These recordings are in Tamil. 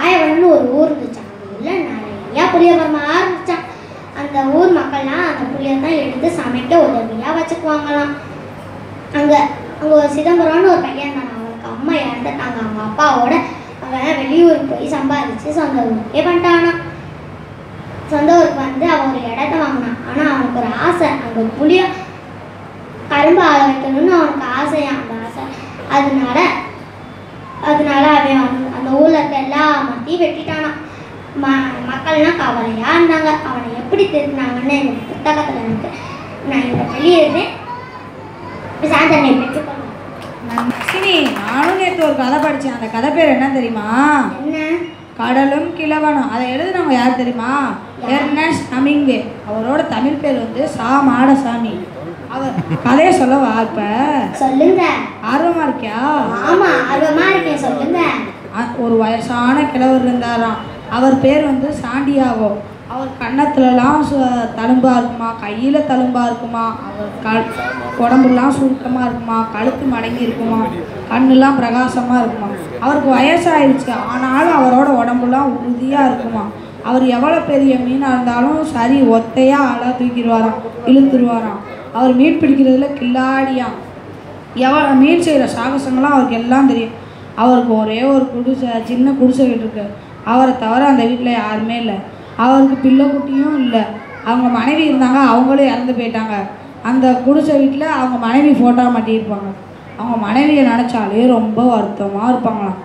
ராயவனம்னு ஒரு ஊர் இருந்துச்சு அந்த ஊரில் நிறையா புளிய மரமாக இருந்துச்சான் அந்த ஊர் மக்கள்லாம் அந்த புளியை தான் எடுத்து சமைக்க உதவியாக வச்சுக்குவாங்களாம் அங்கே அங்கே ஒரு சிதம்பரம்னு ஒரு பையன் தான் அவனுக்கு அம்மா இறந்துட்டாங்க அவங்க அப்பாவோட அவன் வெளியூருக்கு போய் சம்பாதிச்சு சொந்த ஊருக்கே பண்ணிட்டானா சொந்த ஊருக்கு வந்து அவன் ஒரு இடத்த வாங்கினான் ஆனால் அவனுக்கு ஒரு ஆசை அங்கே புளிய கரும்பு ஆள வைக்கணும்னு அவனுக்கு ஆசையா அந்த ஆசை அதனால அதனால அவன் அந்த- அந்த ஊரில் இருக்க எல்லா மரத்தையும் வெட்டிட்டானான் ம மக்கள்லாம் கவலையாக இருந்தாங்க அவனை எப்படி திருத்தினாங்கன்னு எங்கள் புத்தகத்தில் இருக்கு நான் இதை வெளியிடுறேன் சாந்தனை பெற்றுக்கொள்ளும் சினி நானும் நேற்று ஒரு கதை படித்தேன் அந்த கதை பேர் என்ன தெரியுமா என்ன கடலும் கிழவனும் அதை எழுதுனவங்க யார் தெரியுமா எர்னஸ்ட் ஹமிங்வே அவரோட தமிழ் பேர் வந்து சா மாடசாமி அவர் கதையை சொல்லவா இப்போ சொல்லுங்க ஆர்வமாக இருக்கியா ஆமா ஆர்வமா இருக்கேன் சொல்லுங்க அ- ஒரு வயசான கிழவர் இருந்தாராம் அவர் பேர் வந்து சாண்டியாகோ அவர் கன்னத்துலலாம் சு தழும்பாக இருக்குமா கையில் தழும்பாக இருக்குமா அவர் க உடம்புலாம் சுருக்கமாக இருக்குமா கழுத்து மடங்கி இருக்குமா கண்ணுலாம் பிரகாசமாக இருக்குமா அவருக்கு வயசாயிருச்சு ஆனாலும் அவரோட உடம்புலாம் உறுதியாக இருக்குமா அவர் எவ்வளோ பெரிய மீனாக இருந்தாலும் சரி ஒத்தையாக ஆளாக தூக்கிடுவாராம் இழுத்துருவாராம் அவர் மீன் பிடிக்கிறதுல கில்லாடியாம் எவ்வளோ மீன் செய்கிற சாகசங்கள்லாம் அவருக்கு எல்லாம் தெரியும் அவருக்கு ஒரே ஒரு குடிசை சின்ன குடிசை வீடு இருக்கு அவரை தவிர அந்த வீட்டில் யாருமே இல்லை அவருக்கு பிள்ளை குட்டியும் இல்லை அவங்க மனைவி இருந்தாங்க அவங்களும் இறந்து போயிட்டாங்க அந்த குடிசை வீட்டில் அவங்க மனைவி ஃபோட்டோ மாட்டியிருப்பாங்க அவங்க மனைவியை நினச்சாலே ரொம்ப வருத்தமாக இருப்பாங்களாம்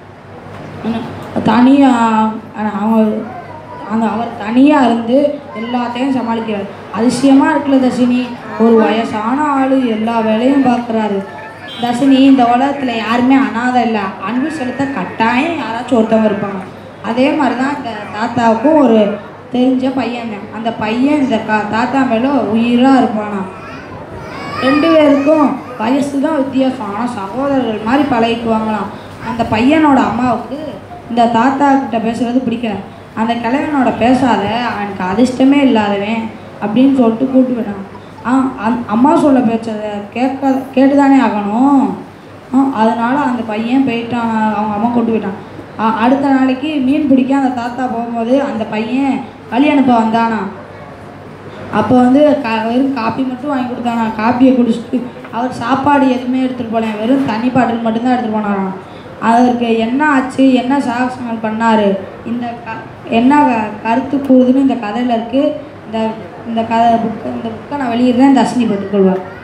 தனியாக அவங்க அந்த அவர் தனியாக இருந்து எல்லாத்தையும் சமாளிக்கிறார் அதிசயமாக இருக்குல்ல தர்ஷினி ஒரு வயசான ஆள் எல்லா வேலையும் பார்க்குறாரு தர்ஷினி இந்த உலகத்தில் யாருமே அனாதை இல்லை அன்பு செலுத்த கட்டாயம் யாராச்சும் ஒருத்தவங்க இருப்பாங்க அதே மாதிரி தான் இந்த தாத்தாவுக்கும் ஒரு தெரிஞ்ச பையன் தான். அந்த பையன் இந்த கா தாத்தா மேலே உயிராக இருப்பானா ரெண்டு பேருக்கும் வயசு தான் வித்தியாசம் ஆனால் சகோதரர்கள் மாதிரி பழகிக்குவாங்களாம் அந்த பையனோட அம்மாவுக்கு இந்த தாத்தா கிட்ட பேசுறது பிடிக்கல அந்த கிழவனோட பேசாத அவனுக்கு அதிர்ஷ்டமே இல்லாதவன் அப்படின்னு சொல்லிட்டு கூட்டு போயிட்டாங்க ஆ அந் அம்மா சொல்ல பேச்சதை கேட்க கேட்டு தானே ஆகணும் ஆ, அதனால அந்த பையன் போயிட்டான் அவங்க அம்மா கூட்டு போயிட்டான் ஆ, அடுத்த நாளைக்கு மீன் பிடிக்க அந்த தாத்தா போகும்போது அந்த பையன் வழி அனுப்ப வந்தானா அப்போ வந்து கா வெறும் காப்பி மட்டும் வாங்கி கொடுத்தானா காப்பியை குடிச்சிட்டு அவர் சாப்பாடு எதுவுமே எடுத்துகிட்டு போகல வெறும் தண்ணி பாட்டில் மட்டும்தான் எடுத்துகிட்டு போனாராம் அதற்கு என்ன ஆச்சு என்ன சாகசங்கள் பண்ணார் இந்த க என்ன க- கருத்து கூறுதுன்னு இந்த கதையில் இருக்குது இந்த இந்த கதை புக்கு இந்த புக்கை நான் வெளியிடுறேன் தர்ஷினி பெற்றுக்கொள்வார்